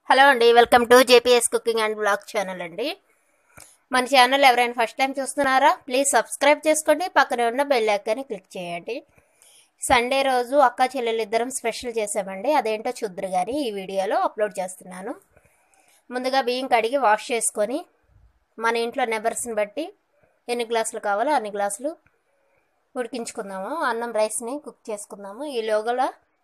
hello అండి welcome to JPS cooking and blog channel అండి మన ఛానల్ ఎవరైనా ఫస్ట్ టైం చూస్తున్నారా ప్లీజ్ సబ్స్క్రైబ్ చేసుకోండి పక్కనే ఉన్న బెల్ ఐకాన్ని క్లిక్ చేయండి సండే రోజు అక్క చెల్లెలు ఇద్దరం స్పెషల్ చేసామండి అదేంటో చూద్దరు కానీ ఈ వీడియోలో అప్లోడ్ చేస్తున్నాను ముందుగా బియ్యం కడిగి వాష్ చేసుకొని మన ఇంట్లో నెంబర్స్ని బట్టి ఎన్ని గ్లాసులు కావాలో అన్ని గ్లాసులు ఉడికించుకుందాము అన్నం రైస్ని కుక్ చేసుకుందాము ఈ లోగల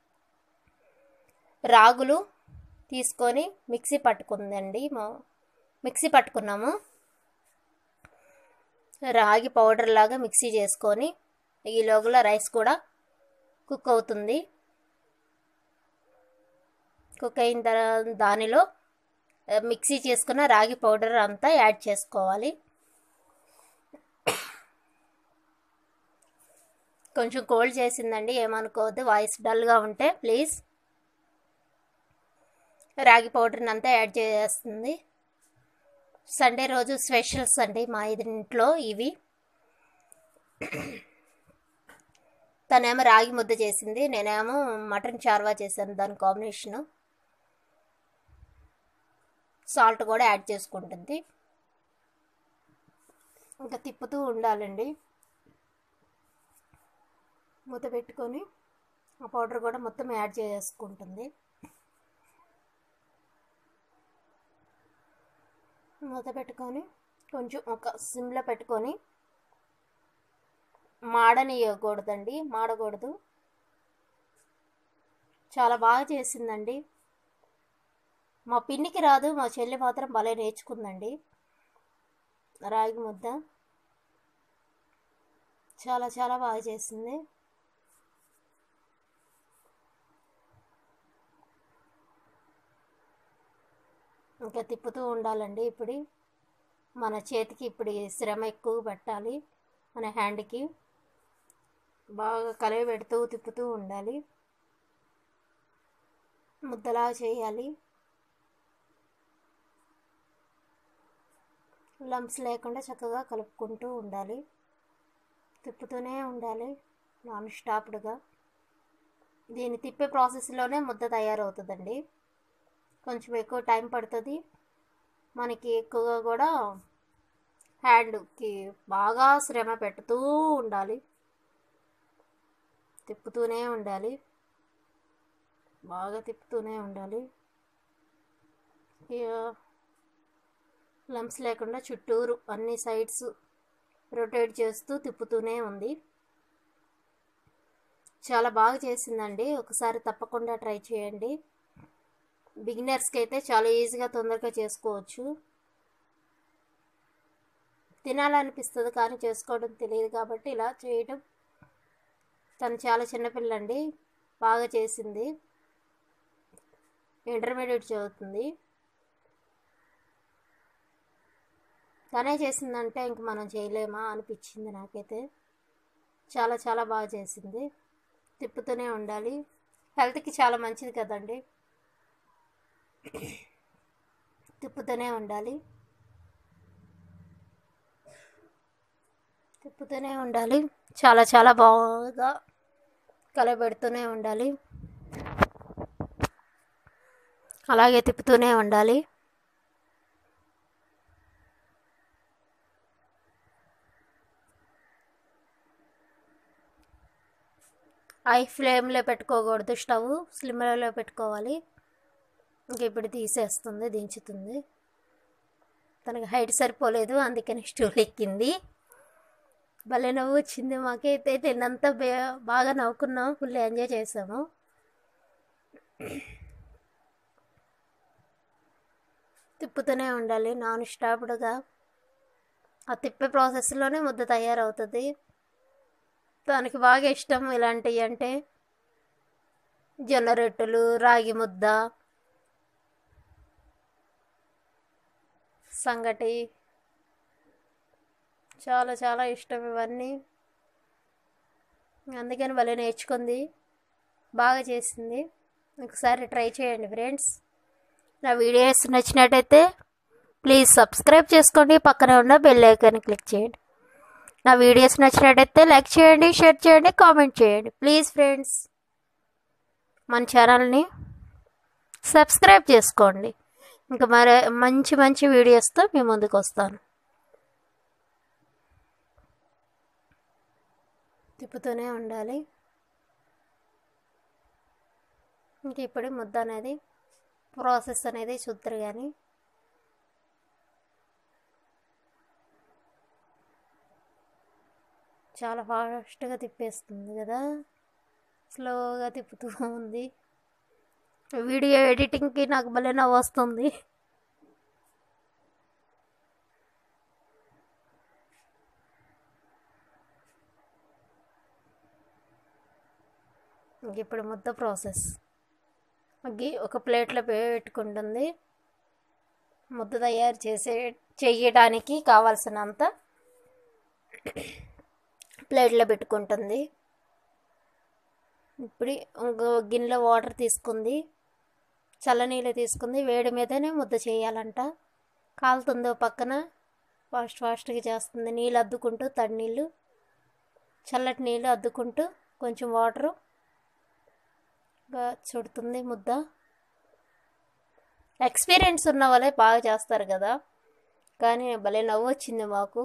రాగులు తీసుకొని మిక్సీ పట్టుకుందండి మిక్సీ పట్టుకున్నాము రాగి పౌడర్ లాగా మిక్సీ చేసుకొని ఈ లోగల రైస్ కూడా కుక్ అవుతుంది కుక్ అయిన తర్వాత దానిలో మిక్సీ చేసుకున్న రాగి పౌడర్ అంతా యాడ్ చేసుకోవాలి కొంచెం కోల్డ్ చేసిందండి ఏమనుకోవద్దు వాయిస్ డల్గా ఉంటే ప్లీజ్ రాగి పౌడర్ని అంతా యాడ్ చేస్తుంది సండే రోజు స్పెషల్స్ అండి మా ఇంట్లో ఇవి తనేమో రాగి ముద్ద చేసింది నేనేమో మటన్ చార్వా చేశాను దాని కాంబినేషను సాల్ట్ కూడా యాడ్ చేసుకుంటుంది ఇంకా తిప్పుతూ ఉండాలండి మూత పెట్టుకొని ఆ పౌడర్ కూడా మొత్తం యాడ్ చేసుకుంటుంది మూత పెట్టుకొని కొంచెం ఒక సిమ్లో పెట్టుకొని మాడనియకూడదండి మాడకూడదు చాలా బాగా చేసిందండి మా పిన్నికి రాదు మా చెల్లి మాత్రం భలే నేర్చుకుందండి రాగి ముద్ద చాలా చాలా బాగా చేసింది ఇంకా తిప్పుతూ ఉండాలండి ఇప్పుడు మన చేతికి ఇప్పుడు శ్రమ ఎక్కువ పెట్టాలి మన హ్యాండ్కి బాగా కలవి పెడుతూ తిప్పుతూ ఉండాలి ముద్దలా చేయాలి లంప్స్ లేకుండా చక్కగా కలుపుకుంటూ ఉండాలి తిప్పుతూనే ఉండాలి నాన్ స్టాప్డ్గా దీన్ని తిప్పే ప్రాసెస్లోనే ముద్ద తయారవుతుందండి కొంచెం ఎక్కువ టైం పడుతుంది మనకి ఎక్కువగా కూడా హ్యాండ్కి బాగా శ్రమ పెడుతూ ఉండాలి తిప్పుతూనే ఉండాలి బాగా తిప్పుతూనే ఉండాలి లంప్స్ లేకుండా చుట్టూరు అన్ని సైడ్స్ రొటేట్ చేస్తూ తిప్పుతూనే ఉంది చాలా బాగా చేసిందండి ఒకసారి తప్పకుండా ట్రై చేయండి బిగినర్స్కి అయితే చాలా ఈజీగా తొందరగా చేసుకోవచ్చు తినాలనిపిస్తుంది కానీ చేసుకోవడం తెలియదు కాబట్టి ఇలా చేయడం తను చాలా చిన్నపిల్లండి బాగా చేసింది ఇంటర్మీడియట్ చదువుతుంది తనే చేసిందంటే ఇంక మనం చేయలేమా అనిపించింది నాకైతే చాలా చాలా బాగా చేసింది తిప్పుతూనే ఉండాలి హెల్త్కి చాలా మంచిది కదండి తిప్పుతూనే ఉండాలి తిప్పుతూనే ఉండాలి చాలా చాలా బాగా కలబెడుతూనే ఉండాలి అలాగే తిప్పుతూనే ఉండాలి హై ఫ్లేమ్లో పెట్టుకోకూడదు స్టవ్ స్లిమ్లో పెట్టుకోవాలి ఇంక ఇప్పుడు తీసేస్తుంది దించుతుంది తనకి హైట్ సరిపోలేదు అందుకని స్టూల్ ఎక్కింది భలే నవ్వు వచ్చింది మాకైతే తిన్నంత బాగా నవ్వుకున్నాం ఫుల్ ఎంజాయ్ చేసాము తిప్పుతూనే ఉండాలి నాన్ స్టాప్డ్గా ఆ తిప్పే ప్రాసెస్లోనే ముద్ద తయారవుతుంది తనకి బాగా ఇష్టం ఇలాంటివి అంటే జొన్న రొట్టెలు రాగి ముద్ద సంగటి చాలా చాలా ఇష్టం ఇవన్నీ అందుకని భలే నేర్చుకుంది బాగా చేసింది ఒకసారి ట్రై చేయండి ఫ్రెండ్స్ నా వీడియోస్ నచ్చినట్టయితే ప్లీజ్ సబ్స్క్రైబ్ చేసుకోండి పక్కన ఉన్న బెల్ ఐకాన్ క్లిక్ చేయండి నా వీడియోస్ నచ్చినట్టయితే లైక్ చేయండి షేర్ చేయండి కామెంట్ చేయండి ప్లీజ్ ఫ్రెండ్స్ మన ఛానల్ని సబ్స్క్రైబ్ చేసుకోండి ఇంకా మరి మంచి మంచి వీడియోస్తో మీ ముందుకు వస్తాను తిప్పుతూనే ఉండాలి ఇంక ఇప్పుడే ముద్ద అనేది ప్రాసెస్ అనేది చూద్దరు కానీ చాలా ఫాస్ట్గా తిప్పేస్తుంది కదా స్లోగా తిప్పుతూ ఉంది వీడియో ఎడిటింగ్కి నాకు భలే నవ్వు వస్తుంది ఇప్పుడు ముద్ద ప్రాసెస్ గి ఒక ప్లేట్లో పెట్టుకుంటుంది ముద్ద తయారు చేసే చెయ్యడానికి కావాల్సినంత ప్లేట్లో పెట్టుకుంటుంది ఇప్పుడు ఇంకో గిన్నెలో వాటర్ తీసుకుంది చల్లనీళ్ళు తీసుకుంది వేడి మీదనే ముద్ద చేయాలంట కాలుతుందో పక్కన ఫాస్ట్ ఫాస్ట్గా చేస్తుంది నీళ్ళు అద్దుకుంటూ తడి నీళ్ళు చల్లటి నీళ్ళు అద్దుకుంటూ కొంచెం వాటరు చుడుతుంది ముద్ద ఎక్స్పీరియన్స్ ఉన్న వాళ్ళే బాగా చేస్తారు కదా కానీ భలే నవ్వు వచ్చింది మాకు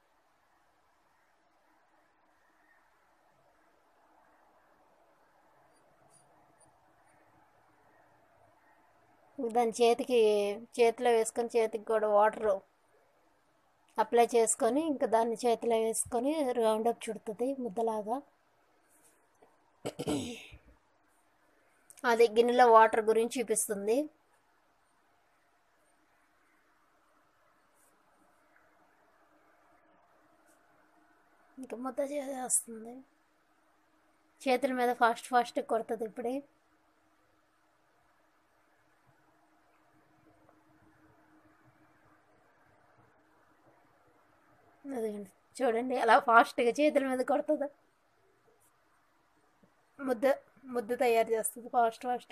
దాని చేతికి చేతిలో వేసుకొని చేతికి కూడా వాటర్ అప్లై చేసుకొని ఇంకా దాన్ని చేతిలో వేసుకొని రౌండప్ చుడుతుంది ముద్దలాగా అది గిన్నెలో వాటర్ గురించి చూపిస్తుంది ఇంకా ముద్ద చేస్తుంది చేతుల మీద ఫాస్ట్ ఫాస్ట్ కొడుతుంది ఇప్పుడే అదిగండి చూడండి ఎలా ఫాస్ట్గా చేతుల మీద కొడుతుందో ముద్ద ముద్ద తయారు చేస్తుంది ఫాస్ట్ ఫాస్ట్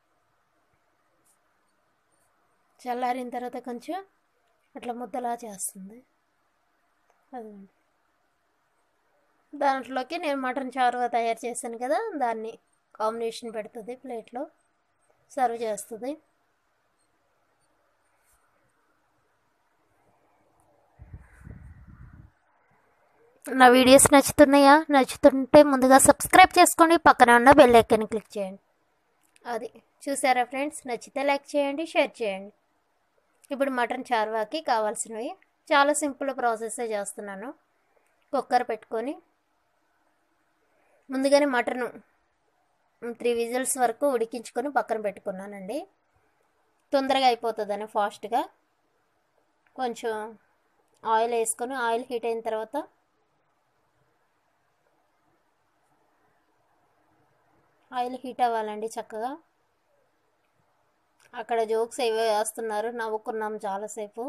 చల్లారిన తర్వాత కొంచెం అట్లా ముద్దలా చేస్తుంది అదిగండి దాంట్లోకి నేను మటన్ చారుగా తయారు చేశాను కదా దాన్ని కాంబినేషన్ పెడుతుంది ప్లేట్లో సర్వ్ చేస్తుంది నా వీడియోస్ నచ్చుతున్నాయా నచ్చుతుంటే ముందుగా సబ్స్క్రైబ్ చేసుకోండి పక్కన ఉన్న బెల్ ఐకాన్ క్లిక్ చేయండి అది చూసారా ఫ్రెండ్స్ నచ్చితే లైక్ చేయండి షేర్ చేయండి ఇప్పుడు మటన్ చార్వాకి కావాల్సినవి చాలా సింపుల్ ప్రాసెస్సే చేస్తున్నాను కుక్కర్ పెట్టుకొని ముందుగానే మటన్ త్రీ విజిల్స్ వరకు ఉడికించుకొని పక్కన పెట్టుకున్నానండి తొందరగా అయిపోతుందని ఫాస్ట్గా కొంచెం ఆయిల్ వేసుకొని ఆయిల్ హీట్ అయిన తర్వాత ఆయిల్ హీట్ అవ్వాలండి చక్కగా అక్కడ జోక్స్ ఏవో వేస్తున్నారు నవ్వుకున్నాం చాలాసేపు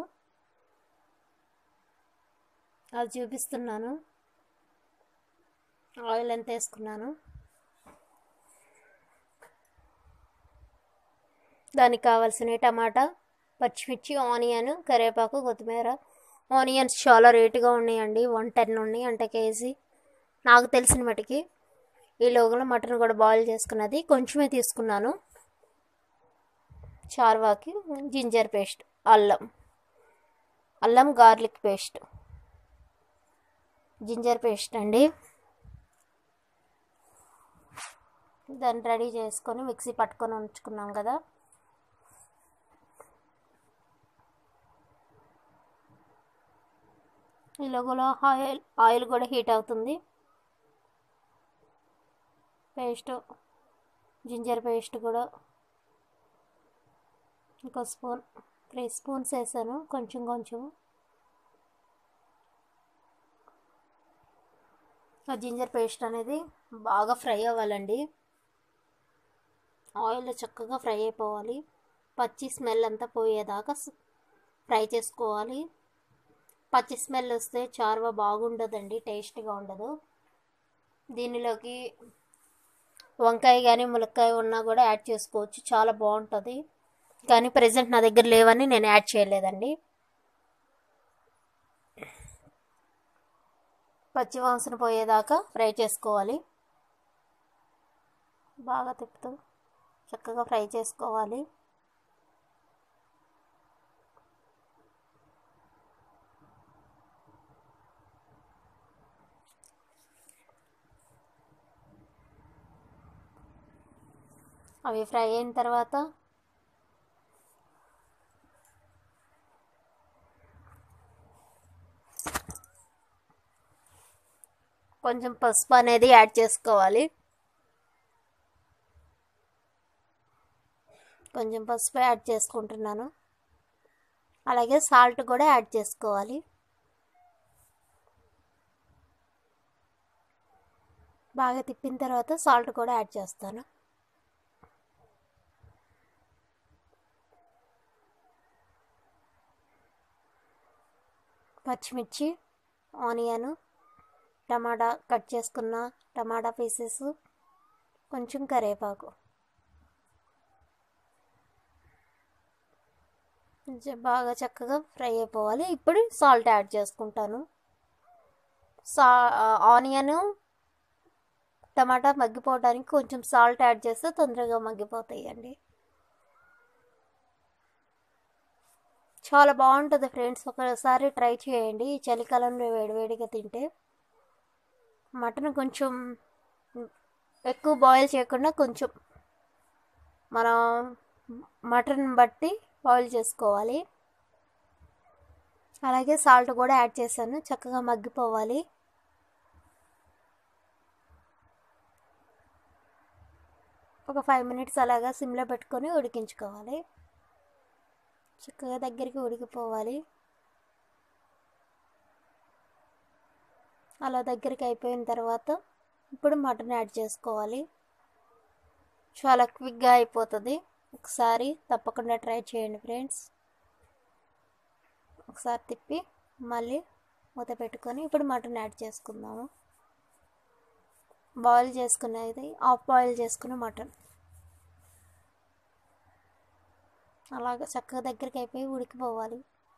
అది చూపిస్తున్నాను ఆయిల్ ఎంత వేసుకున్నాను దానికి కావాల్సిన టమాటా పచ్చిమిర్చి ఆనియన్ కరివేపాకు కొత్తిమీర ఆనియన్స్ చాలా రేటుగా ఉన్నాయండి వన్ టెన్ ఉన్నాయి అంటే కేజీ నాకు తెలిసిన మటుకి ఈ లోగలో మటన్ కూడా బాయిల్ చేసుకున్నది కొంచెమే తీసుకున్నాను చార్వాకి జింజర్ పేస్ట్ అల్లం అల్లం గార్లిక్ పేస్ట్ జింజర్ పేస్ట్ అండి దాన్ని రెడీ చేసుకొని మిక్సీ పట్టుకొని ఉంచుకున్నాం కదా ఈ లోగోలో ఆయిల్ ఆయిల్ కూడా హీట్ అవుతుంది పేస్ట్ జింజర్ పేస్ట్ కూడా ఇంకో స్పూన్ త్రీ స్పూన్స్ వేసాను కొంచెం కొంచెం ఆ జింజర్ పేస్ట్ అనేది బాగా ఫ్రై అవ్వాలండి ఆయిల్లో చక్కగా ఫ్రై అయిపోవాలి పచ్చి స్మెల్ అంతా పోయేదాకా ఫ్రై చేసుకోవాలి పచ్చి స్మెల్ వస్తే చారువ బాగుండదండి టేస్ట్గా ఉండదు దీనిలోకి వంకాయ కానీ ములక్కాయ ఉన్నా కూడా యాడ్ చేసుకోవచ్చు చాలా బాగుంటుంది కానీ ప్రజెంట్ నా దగ్గర లేవని నేను యాడ్ చేయలేదండి పచ్చి వాసన పోయేదాకా ఫ్రై చేసుకోవాలి బాగా తిప్పుతూ చక్కగా ఫ్రై చేసుకోవాలి అవి ఫ్రై అయిన తర్వాత కొంచెం పసుపు అనేది యాడ్ చేసుకోవాలి కొంచెం పసుపు యాడ్ చేసుకుంటున్నాను అలాగే సాల్ట్ కూడా యాడ్ చేసుకోవాలి బాగా తిప్పిన తర్వాత సాల్ట్ కూడా యాడ్ చేస్తాను పచ్చిమిర్చి ఆనియన్ టమాటా కట్ చేసుకున్న టమాటా పీసెస్ కొంచెం కరివేపాకు కొంచెం బాగా చక్కగా ఫ్రై అయిపోవాలి ఇప్పుడు సాల్ట్ యాడ్ చేసుకుంటాను సా ఆనియన్ టమాటా మగ్గిపోవడానికి కొంచెం సాల్ట్ యాడ్ చేస్తే తొందరగా మగ్గిపోతాయండి చాలా బాగుంటుంది ఫ్రెండ్స్ ఒకసారి ట్రై చేయండి ఈ చలికాలంలో వేడివేడిగా తింటే మటన్ కొంచెం ఎక్కువ బాయిల్ చేయకుండా కొంచెం మనం మటన్ బట్టి బాయిల్ చేసుకోవాలి అలాగే సాల్ట్ కూడా యాడ్ చేశాను చక్కగా మగ్గిపోవాలి ఒక ఫైవ్ మినిట్స్ అలాగా సిమ్లో పెట్టుకొని ఉడికించుకోవాలి చక్కగా దగ్గరికి ఉడికిపోవాలి అలా దగ్గరికి అయిపోయిన తర్వాత ఇప్పుడు మటన్ యాడ్ చేసుకోవాలి చాలా క్విక్గా అయిపోతుంది ఒకసారి తప్పకుండా ట్రై చేయండి ఫ్రెండ్స్ ఒకసారి తిప్పి మళ్ళీ మూత పెట్టుకొని ఇప్పుడు మటన్ యాడ్ చేసుకుందాము బాయిల్ చేసుకునేది ఆఫ్ బాయిల్ చేసుకున్న మటన్ అలాగ చక్కగా దగ్గరికి అయిపోయి ఉడికిపోవాలి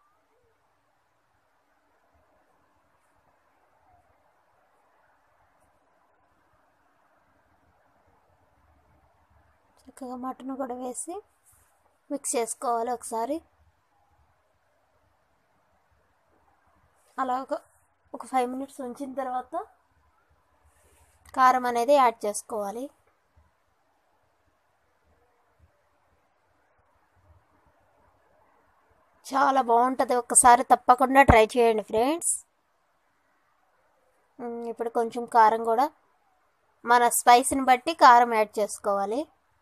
చక్కగా మటన్ కూడా వేసి మిక్స్ చేసుకోవాలి ఒకసారి అలా ఒక ఒక ఫైవ్ మినిట్స్ ఉంచిన తర్వాత కారం అనేది యాడ్ చేసుకోవాలి చాలా బాగుంటుంది ఒక్కసారి తప్పకుండా ట్రై చేయండి ఫ్రెండ్స్ ఇప్పుడు కొంచెం కారం కూడా మన స్పైస్ని బట్టి కారం యాడ్ చేసుకోవాలి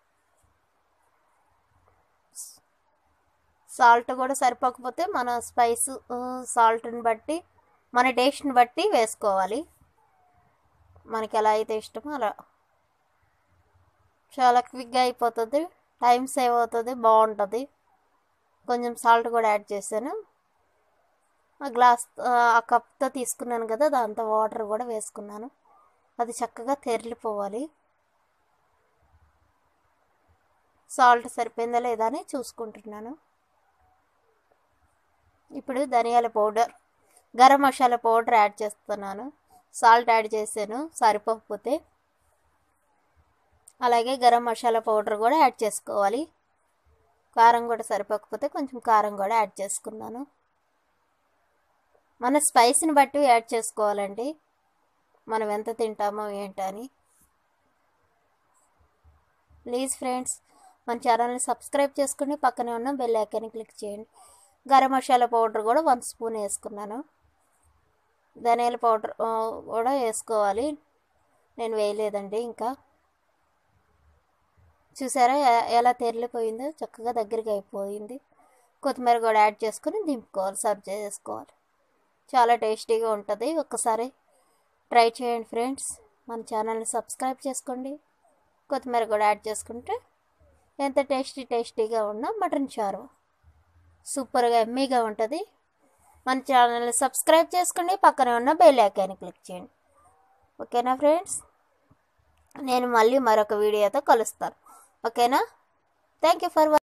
సాల్ట్ కూడా సరిపోకపోతే మన స్పైస్ సాల్ట్ని బట్టి మన టేస్ట్ని బట్టి వేసుకోవాలి మనకి ఎలా అయితే ఇష్టమో అలా చాలా క్విక్గా అయిపోతుంది టైం సేవ్ అవుతుంది బాగుంటుంది కొంచెం సాల్ట్ కూడా యాడ్ చేశాను ఆ గ్లాస్ ఆ కప్తో తీసుకున్నాను కదా దాంతో వాటర్ కూడా వేసుకున్నాను అది చక్కగా తెరిలిపోవాలి సాల్ట్ సరిపోయిందా లేదా అని చూసుకుంటున్నాను ఇప్పుడు ధనియాల powder garam masala powder add చేస్తున్నాను సాల్ట్ యాడ్ చేశాను సరిపోకపోతే అలాగే గరం మసాలా పౌడర్ కూడా యాడ్ చేసుకోవాలి కారం కూడా సరిపోకపోతే కొంచెం కారం కూడా యాడ్ చేసుకున్నాను మన స్పైస్ని బట్టి యాడ్ చేసుకోవాలండి మనం ఎంత తింటామో ఏంటని ప్లీజ్ ఫ్రెండ్స్ మన ఛానల్ని సబ్స్క్రైబ్ చేసుకుని పక్కనే ఉన్న బెల్ ఐకాన్ని క్లిక్ చేయండి గరం మసాలా పౌడర్ కూడా వన్ స్పూన్ వేసుకున్నాను ధనియాల పౌడర్ కూడా వేసుకోవాలి నేను వేయలేదండి ఇంకా చూసారా ఎలా తెరిలిపోయిందో చక్కగా దగ్గరికి అయిపోయింది కొత్తిమీర కూడా యాడ్ చేసుకొని దింపుకోవాలి సర్వ్ చేసుకోవాలి చాలా టేస్టీగా ఉంటుంది ఒక్కసారి ట్రై చేయండి ఫ్రెండ్స్ మన ఛానల్ని సబ్స్క్రైబ్ చేసుకోండి కొత్తిమీర కూడా యాడ్ చేసుకుంటే ఎంత టేస్టీ టేస్టీగా ఉన్న మటన్ చారు సూపర్గా ఎమ్మీగా ఉంటుంది మన ఛానల్ని సబ్స్క్రైబ్ చేసుకోండి పక్కనే ఉన్న బెల్ ఐకాన్ని క్లిక్ చేయండి ఓకేనా ఫ్రెండ్స్ నేను మళ్ళీ మరొక వీడియోతో కలుస్తాను ఓకేనా థ్యాంక్ యూ ఫర్